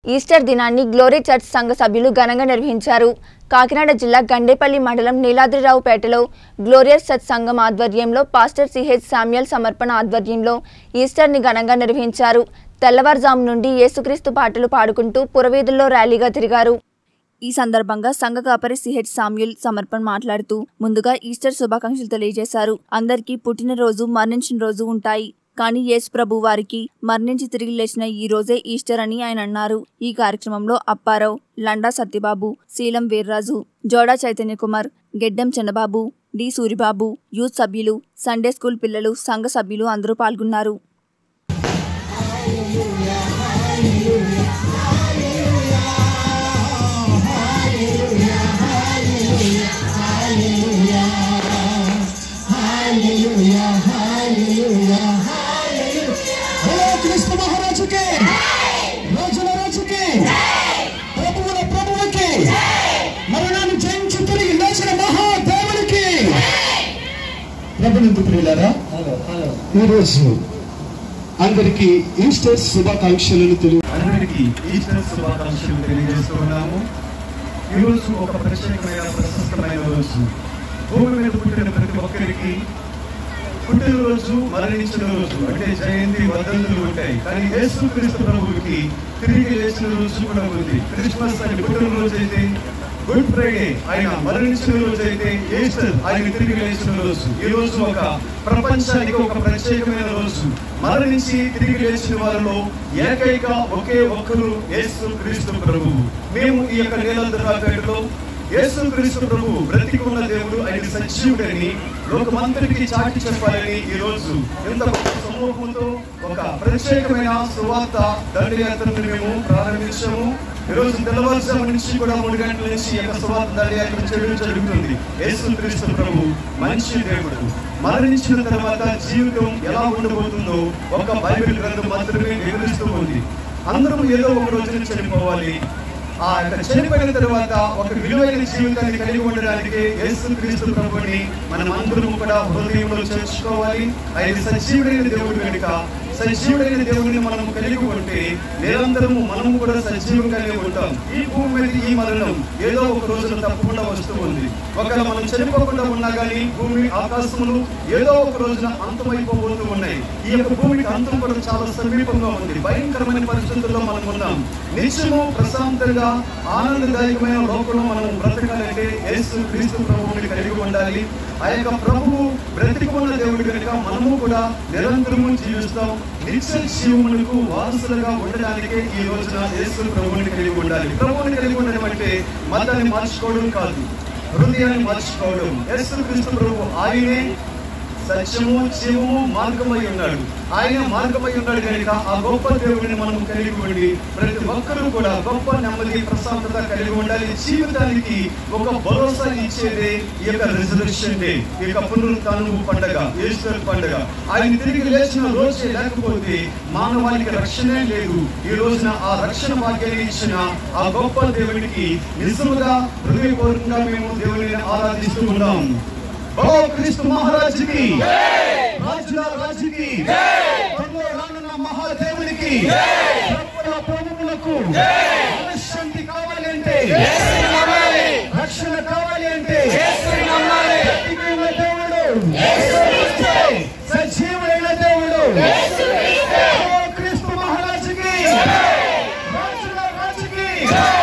Easter దినాన్ని glory church సంఘ సభ్యులు ఘనంగా నిర్వహించారు కాకినాడ జిల్లా గండేపల్లి మండలం నీలాద్రిరావుపేటలో గ్లోరియస్ చర్చ్ సంఘం ఆధ్వర్యంలో పాస్టర్ సిహెచ్ శామ్యుయల్ సమర్పణ ఆధ్వర్యంలో ఈస్టర్ని ఘనంగా నిర్వహించారు తెల్లవారుజాము నుండి యేసుక్రీస్తు పాటలు పాడుకుంటూ పురవీధుల్లో ర్యాలీగా తిరిగారు ఈ సందర్భంగా సంఘ కాపరి సిహెచ్ సామ్యుల్ సమర్పణ మాట్లాడుతూ ముందుగా ఈస్టర్ శుభాకాంక్షలు తెలియజేశారు అందరికీ పుట్టినరోజు మరణించిన రోజు ఉంటాయి కానీ యేసు ప్రభు వారికి మరణించి తిరిగి లేచిన ఈ రోజే ఈస్టర్ అని ఆయన అన్నారు ఈ కార్యక్రమంలో అప్పారావు లండా సత్యబాబు శీలం వీర్రాజు జోడా చైతన్య కుమార్ గెడ్డం చంద్రబాబు డి సూరిబాబు యూత్ సభ్యులు సండే స్కూల్ పిల్లలు సంఘ సభ్యులు అందరూ పాల్గొన్నారు హలో క్రీస్తు మహారాజుకి రాజుల రాజుకి ప్రభువుల ప్రభువుకి మరణాన్ని జయించి తిరిగి లేచిన మహాదేవునికి ప్రభునందు ప్రియులారా ఈరోజు అందరికీ ఈస్టర్ శుభాకాంక్షలను తెలియ అందరికీ ఈస్టర్ శుభాకాంక్షలు తెలియజేస్తున్నాము ఈరోజు ఒక ప్రత్యేకమైన ప్రశస్తమైన రోజు భూమి మీద పుట్టిన ప్రతి ఒక్కరికి పుట్టినరోజు మరణించిన రోజు అంటే జయంతి వర్ధంతులు ఉంటాయి కానీ యేసు క్రీస్తు ప్రభువుకి తిరిగి లేచిన రోజు కూడా ఉంది క్రిస్మస్ అని పుట్టినరోజు అయితే గుడ్ ఫ్రైడే ఆయన మరణించిన రోజు అయితే ఈస్టర్ ఆయన తిరిగి లేచిన రోజు ఈ రోజు ఒక ప్రపంచానికి ఒక ప్రత్యేకమైన రోజు మరణించి తిరిగి లేచిన వారిలో ఏకైక ఒకే ఒక్కరు యేసు క్రీస్తు ప్రభువు మేము ఈ యొక్క నీలందరాపేటలో యేసు క్రీస్తు ప్రభు బ్రతికున్న దేవుడు ఆయన సజీవుడని లోకమంతటికి చాటి చెప్పాలని ఈ రోజు ఎంత గొప్ప సమూహంతో ఒక ప్రత్యేకమైన సువార్త దండయాత్రను మేము ప్రారంభించాము ఈ రోజు తెల్లవారుజాము నుంచి కూడా మూడు గంటల నుంచి ఈ యొక్క సువార్త దండయాత్ర చేయడం జరుగుతుంది యేసు క్రీస్తు ప్రభు మంచి దేవుడు మరణించిన తర్వాత జీవితం ఎలా ఉండబోతుందో ఒక బైబిల్ గ్రంథం మాత్రమే వివరిస్తూ ఉంది అందరం ఏదో ఒక రోజున చనిపోవాలి ఆ యొక్క చనిపోయిన తర్వాత ఒక విలువైన జీవితాన్ని కలిగి ఉండడానికి యేసు క్రీస్తు ప్రభుని మనం అందరం కూడా హృదయంలో చేర్చుకోవాలి ఆయన సజీవుడైన దేవుడు కనుక సజీవుడైన దేవుడిని మనం కలిగి ఉంటే నిరంతరము మనము కూడా సజీవంగానే ఉంటాం ఈ భూమి మీద ఈ మరణం ఏదో ఒక రోజున తప్పకుండా వస్తూ ఉంది ఒకవేళ మనం చనిపోకుండా ఉన్నా కానీ భూమి ఆకాశములు ఏదో ఒక రోజున అంతమైపోబోతూ ఉన్నాయి ఈ యొక్క భూమికి అంతం కూడా చాలా సమీపంగా ఉంది భయంకరమైన పరిస్థితుల్లో మనం ఉన్నాం నిత్యము ప్రశాంతంగా ఆనందదాయకమైన లోకంలో మనం బ్రతకాలంటే యేసు క్రీస్తు ప్రభువుని కలిగి ఉండాలి ఆ యొక్క ప్రభువు బ్రతికున్న దేవుడు కనుక మనము కూడా నిరంతరము జీవిస్తాం నిత్య జీవములకు వారసులుగా ఉండడానికే ఈ రోజున యేసు ప్రభువుని కలిగి ఉండాలి ప్రభువుని కలిగి ఉండడం అంటే మతాన్ని మార్చుకోవడం కాదు హృదయాన్ని మార్చుకోవడం యేసు క్రీస్తు ప్రభు ఆయనే సత్యము జీవము మార్గమై ఉన్నాడు ఆయన మార్గమై ఉన్నాడు కనుక ఆ గొప్ప దేవుడిని మనం కలిగి ఉండి ప్రతి ఒక్కరూ కూడా గొప్ప నెమ్మది ప్రశాంతత కలిగి ఉండాలి జీవితానికి ఒక భరోసా ఇచ్చేదే ఈ యొక్క రిజర్వేషన్ డే ఈ యొక్క పునరుత్థానం పండగ ఈస్టర్ పండగ ఆయన తిరిగి లేచిన రోజే లేకపోతే మానవాళికి రక్షణే లేదు ఈ రోజున ఆ రక్షణ భాగ్యాన్ని ఇచ్చిన ఆ గొప్ప దేవుడికి నిజముగా హృదయపూర్వకంగా మేము దేవుడిని ఆరాధిస్తూ ఉన్నాం ఓ క్రీస్తు మహారాజుకి రాజుల రాజుకి త్వరలో రానున్న మహాదేవునికి ప్రభువుల ప్రభువులకు మనశ్శాంతి కావాలి అంటే రక్షణ కావాలి అంటే బ్రతికిన దేవుడు సజీవుడైన దేవుడు ఓ క్రీస్తు మహారాజుకి రాజుల రాజుకి